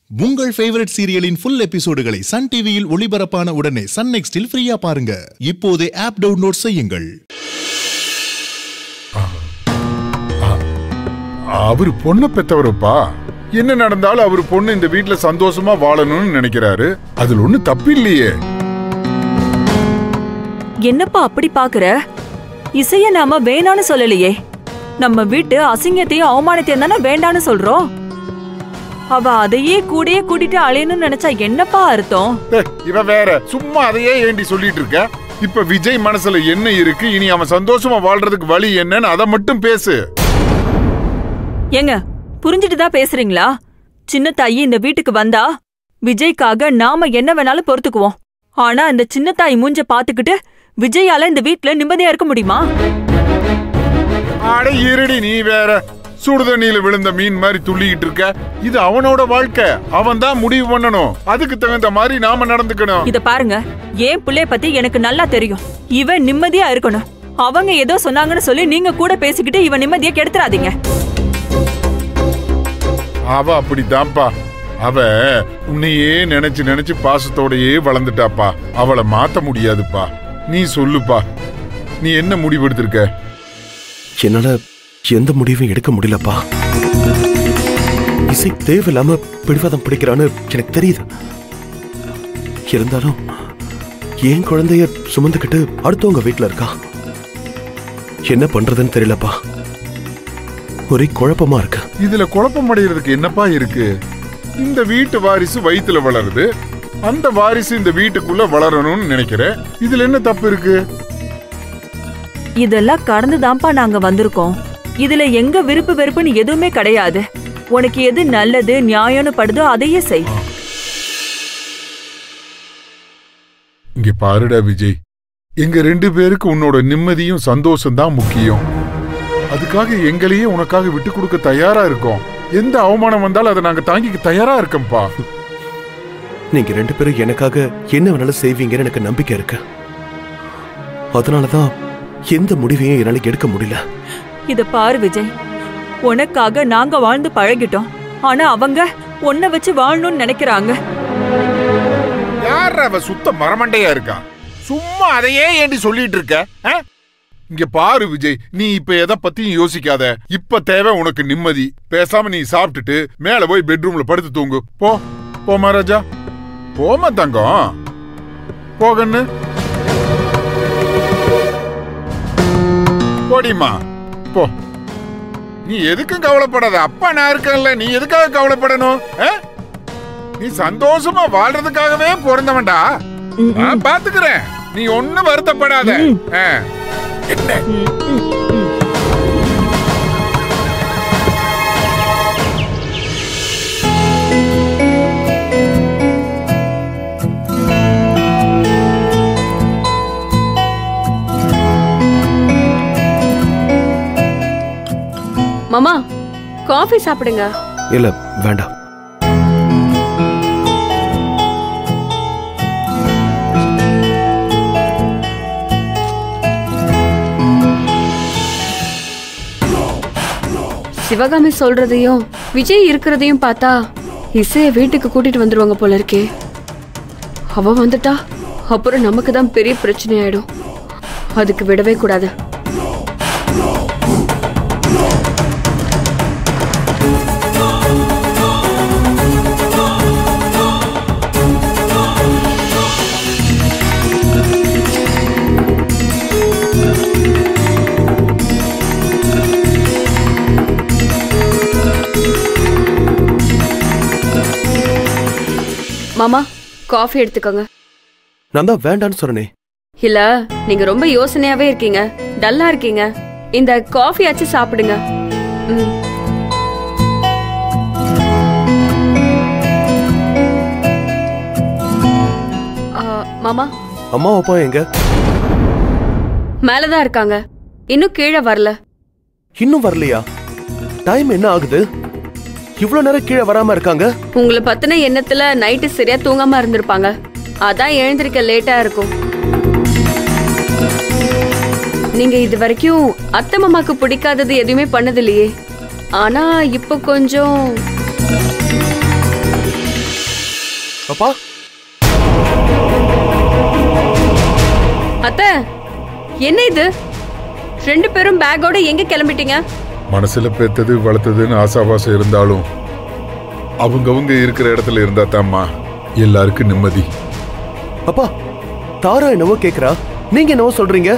உங்கள் ஃபேவரட் சீரியலின் ஃபுல் எபிசோடுகளை சன் டிவியில் ஒளிபரப்பான உடனே சன் நெக்ஸ்டில் ஃப்ரீயா பாருங்க இப்போதே ஆப் டவுன்லோட் செய்யுங்கள் அவரு பொண்ணை பெத்தவருப்பா என்ன நடந்தாலும் அவர் பொண்ணு இந்த வீட்ல சந்தோஷமா வாழணும்னு நினைக்கிறாரு அதுல ஒண்ணு தப்பு இல்லையே என்னப்பா அப்படி பாக்குற இசைய நாம வேணான்னு சொல்லலையே நம்ம வீட்டு அசிங்கத்தையும் அவமானத்தையும் தானே வேண்டான்னு சொல்றோம் அவ அதையே கூடயே கூட்டிட்டு அலையணும்னு நினைச்சா என்னப்பா அர்த்தம் ஏ, இவ வேற சும்மா அதையே ஏண்டி சொல்லிட்டு இருக்க இப்ப விஜய் மனசுல என்ன இருக்கு இனி அவன் சந்தோஷமா வாழ்றதுக்கு வழி என்னன்னு அதை மட்டும் பேசு ஏங்க புரிஞ்சுட்டு தான் பேசுறீங்களா சின்ன தாயி இந்த வீட்டுக்கு வந்தா விஜய்க்காக நாம என்ன வேணாலும் பொறுத்துக்குவோம் ஆனா இந்த சின்ன தாய் மூஞ்ச பாத்துக்கிட்டு விஜயால இந்த வீட்ல நிம்மதியா இருக்க முடியுமா அட இருடி நீ வேற சுடுதண்ணியில விழுந்த மீன் மாதிரி துள்ளிக்கிட்டு இருக்க இது அவனோட வாழ்க்கை அவன் தான் முடிவு பண்ணணும் அதுக்கு தகுந்த மாதிரி நாம நடந்துக்கணும் இத பாருங்க ஏன் புள்ளைய பத்தி எனக்கு நல்லா தெரியும் இவன் நிம்மதியா இருக்கணும் அவங்க ஏதோ சொன்னாங்கன்னு சொல்லி நீங்க கூட பேசிக்கிட்டு இவன் நிம்மதியா கெடுத்துறாதீங்க அவ அப்படித்தான்ப்பா அவ உன்னையே நினைச்சு நினைச்சு பாசத்தோடயே வளர்ந்துட்டாப்பா அவளை மாத்த முடியாதுப்பா நீ சொல்லுப்பா நீ என்ன முடிவெடுத்திருக்க என்னால எந்த முடிவும் எடுக்க முடியலப்பா இசை தேவையில்லாம பிடிவாதம் பிடிக்கிறான்னு எனக்கு தெரியுது இருந்தாலும் என் குழந்தைய சுமந்துக்கிட்டு அடுத்தவங்க வீட்ல இருக்கா என்ன பண்றதுன்னு தெரியலப்பா ஒரே குழப்பமா இருக்கு இதுல குழப்பம் அடைகிறதுக்கு என்னப்பா இருக்கு இந்த வீட்டு வாரிசு வயித்துல வளருது அந்த வாரிசு இந்த வீட்டுக்குள்ள வளரணும்னு நினைக்கிற இதுல என்ன தப்பு இருக்கு இதெல்லாம் கடந்துதான்ப்பா நாங்க வந்திருக்கோம் இதுல எங்க விருப்பு வெறுப்புன்னு எதுவுமே கிடையாது உனக்கு எது நல்லது நியாயம்னு படுதோ அதையே செய் இங்க பாருடா விஜய் எங்க ரெண்டு பேருக்கு உன்னோட நிம்மதியும் சந்தோஷம் தான் முக்கியம் அதுக்காக எங்களையே உனக்காக விட்டு கொடுக்க தயாரா இருக்கோம் எந்த அவமானம் வந்தாலும் அதை நாங்க தாங்கிக்க தயாரா இருக்கோம்ப்பா நீங்க ரெண்டு பேரும் எனக்காக என்ன வேணாலும் செய்வீங்கன்னு எனக்கு நம்பிக்கை இருக்கு அதனாலதான் எந்த முடிவையும் என்னால எடுக்க முடியல இத பாரு விஜய் உனக்காக நாங்க வாழ்ந்து பழகிட்டோம் ஆனா அவங்க உன்னை வச்சு வாழணும்னு நினைக்கிறாங்க யார் அவ சுத்த மரமண்டையா இருக்கா சும்மா அதையே ஏண்டி சொல்லிட்டு இருக்க ஆ? இங்க பாரு விஜய் நீ இப்ப எதை பத்தியும் யோசிக்காத இப்ப தேவை உனக்கு நிம்மதி பேசாம நீ சாப்பிட்டுட்டு மேல போய் பெட்ரூம்ல படுத்து தூங்கு போ போ மகாராஜா போமா தங்கம் போகன்னு போடிமா போ நீ எதுக்கும் கவலைப்படாத அப்பா நான் இருக்கேன்ல நீ எதுக்காக கவலைப்படணும் ஆ? நீ சந்தோஷமா வாழ்றதுக்காகவே பிறந்தவன்டா நான் பாத்துக்கிறேன் நீ ஒண்ணும் வருத்தப்படாத ஆ. என்ன மாமா காஃபி சாப்பிடுங்க இல்ல வேண்டாம் சிவகாமி சொல்றதையும் விஜய் இருக்கிறதையும் பார்த்தா இசைய வீட்டுக்கு கூட்டிட்டு வந்துருவாங்க போல இருக்கே அவ வந்துட்டா அப்புறம் நமக்கு தான் பெரிய பிரச்சனை ஆயிடும் அதுக்கு விடவே கூடாது மாமா காஃபி எடுத்துக்கோங்க நான் தான் வேண்டான்னு சொன்னனே இல்ல நீங்க ரொம்ப யோசனையாவே இருக்கீங்க டல்லா இருக்கீங்க இந்த காஃபி ஆச்சு சாப்பிடுங்க ம். ஆ, மாமா அம்மா அப்பா எங்க மேலதான் இருக்காங்க இன்னும் கீழே வரல இன்னும் வரலையா டைம் என்ன ஆகுது இவ்வளவு நேரம் கீழே வராம இருக்காங்க உங்களை பத்தின எண்ணத்துல நைட்டு சரியா தூங்காம இருந்திருப்பாங்க அதான் எழுந்திருக்க லேட்டா இருக்கும் நீங்க இது வரைக்கும் அத்தை மாமாக்கு பிடிக்காதது எதுவுமே பண்ணது இல்லையே ஆனா இப்போ கொஞ்சம் அப்பா அத்தை என்ன இது ரெண்டு பேரும் பேக்கோட எங்க கிளம்பிட்டீங்க மனசுல பெத்தது வளர்த்ததுன்னு ஆசாபாசம் இருந்தாலும் அவங்கவங்க இருக்கிற இடத்துல இருந்தா தாம்மா எல்லாருக்கும் நிம்மதி அப்பா தாரா என்னவோ கேக்குறா நீங்க என்னவோ சொல்றீங்க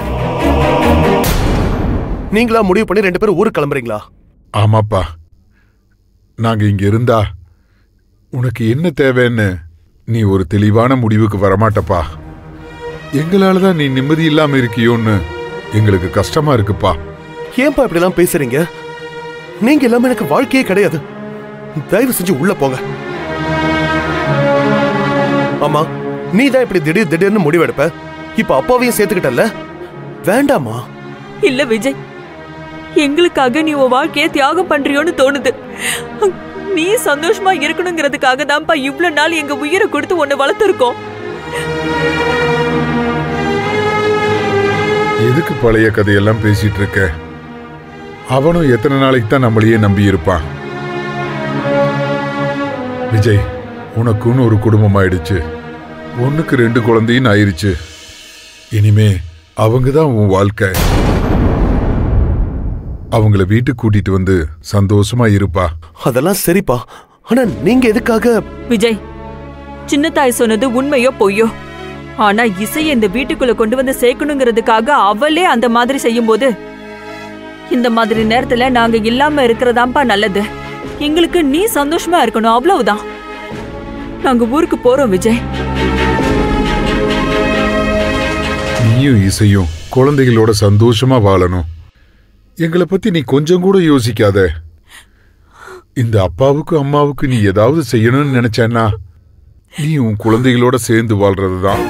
நீங்களா முடிவு பண்ணி ரெண்டு பேரும் ஊருக்கு கிளம்புறீங்களா ஆமாப்பா நாங்க இங்க இருந்தா உனக்கு என்ன தேவைன்னு நீ ஒரு தெளிவான முடிவுக்கு வரமாட்டப்பா எங்களால தான் நீ நிம்மதி இல்லாம இருக்கியோன்னு எங்களுக்கு கஷ்டமா இருக்குப்பா ஏன்பா இப்படிலாம் பேசுறீங்க நீங்க எல்லாமே எனக்கு வாழ்க்கையே கிடையாது தயவு செஞ்சு உள்ள போங்க ஆமா நீ தான் இப்படி திடீர் திடீர்னு முடிவெடுப்ப இப்ப அப்பாவையும் சேர்த்துக்கிட்டல்ல வேண்டாமா இல்ல விஜய் எங்களுக்காக நீ உன் வாழ்க்கைய தியாகம் பண்றியோன்னு தோணுது நீ சந்தோஷமா இருக்கணுங்கிறதுக்காக தான்ப்பா இவ்ளோ நாள் எங்க உயிரை கொடுத்து உன்னை வளர்த்துருக்கோம் எதுக்கு பழைய கதையெல்லாம் பேசிட்டு இருக்க அவனும் எத்தனை நாளைக்கு தான் நம்மளையே நம்பி இருப்பான் விஜய் உனக்குன்னு ஒரு குடும்பம் ஆயிடுச்சு ஒண்ணுக்கு ரெண்டு குழந்தையும் ஆயிருச்சு இனிமே அவங்க தான் உன் வாழ்க்கை அவங்கள வீட்டுக்கு கூட்டிட்டு வந்து சந்தோஷமா இருப்பா அதெல்லாம் சரிப்பா ஆனா நீங்க எதுக்காக விஜய் சின்ன தாய் சொன்னது உண்மையோ பொய்யோ ஆனா இசையை இந்த வீட்டுக்குள்ள கொண்டு வந்து சேர்க்கணுங்கிறதுக்காக அவளே அந்த மாதிரி செய்யும்போது இந்த மாதிரி நேரத்துல நாங்க இல்லாம இருக்கிறதாம்பா நல்லது எங்களுக்கு நீ சந்தோஷமா இருக்கணும் அவ்வளவுதான் நாங்க ஊருக்கு போறோம் விஜய் நீயும் இசையும் குழந்தைகளோட சந்தோஷமா வாழணும் எங்களை பத்தி நீ கொஞ்சம் கூட யோசிக்காத இந்த அப்பாவுக்கு அம்மாவுக்கு நீ ஏதாவது செய்யணும்னு நினைச்சேன்னா நீ உன் குழந்தைகளோட சேர்ந்து வாழ்றதுதான்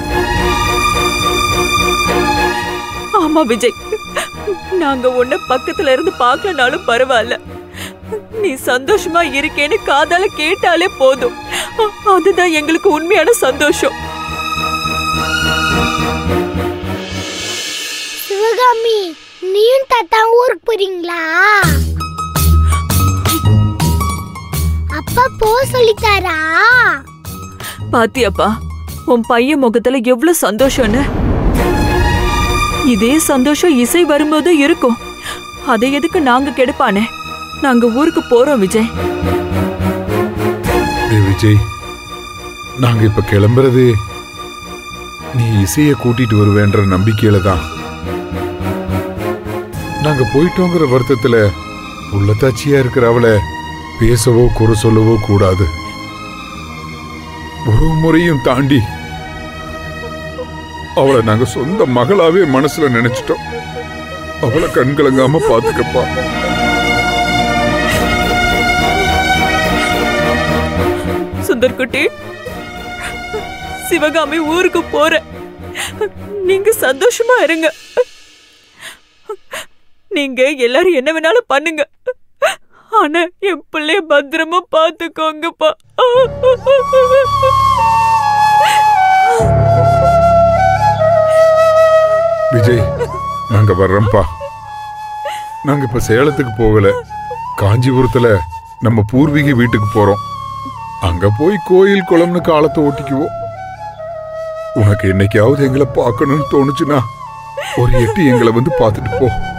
ஆமா விஜய் நாங்க உன்ன பக்கத்துல இருந்து பார்க்கலனாலும் பரவாயில்ல நீ சந்தோஷமா இருக்கேன்னு காதால கேட்டாலே போதும் அ- அதுதான் எங்களுக்கு உண்மையான சந்தோஷம் சிவகாமி நீயும் தாத்தா ஊருக்கு போறீங்களா அப்பா போ சொல்லித்தாரா பாத்தியாப்பா உன் பையன் முகத்துல எவ்வளவு சந்தோஷம்னு இதே சந்தோஷம் இசை வரும்போது இருக்கும் அதை எதுக்கு நாங்க கெடுப்பானே நாங்க ஊருக்கு போறோம் விஜய் டேய் விஜய் நாங்க இப்ப கிளம்புறது நீ இசைய கூட்டிட்டு வருவேன்ற நம்பிக்கையில தான் நாங்க போயிட்டோங்கிற வருத்தத்துல உள்ளத்தாச்சியா இருக்கிற அவளை பேசவோ குறை சொல்லவோ கூடாது ஒரு முறையும் தாண்டி அவளை நாங்க சொந்த மகளாவே மனசுல நினைச்சிட்டோம் அவளை கண்கலங்காம பாத்துக்கப்பா சுந்தர்குட்டி சிவகாமி ஊருக்கு போற நீங்க சந்தோஷமா இருங்க நீங்க எல்லாரும் என்ன வேணாலும் பண்ணுங்க ஆனா என் பிள்ளைய பத்திரமா பாத்துக்கோங்கப்பா விஜய் நாங்க வர்றோம்ப்பா நாங்க இப்ப சேலத்துக்கு போகல காஞ்சிபுரத்துல நம்ம பூர்வீக வீட்டுக்கு போறோம் அங்க போய் கோயில் குளம்னு காலத்தை ஓட்டிக்குவோம் உனக்கு என்னைக்காவது எங்களை பார்க்கணும்னு தோணுச்சுன்னா ஒரு எட்டு எங்களை வந்து பார்த்துட்டு போ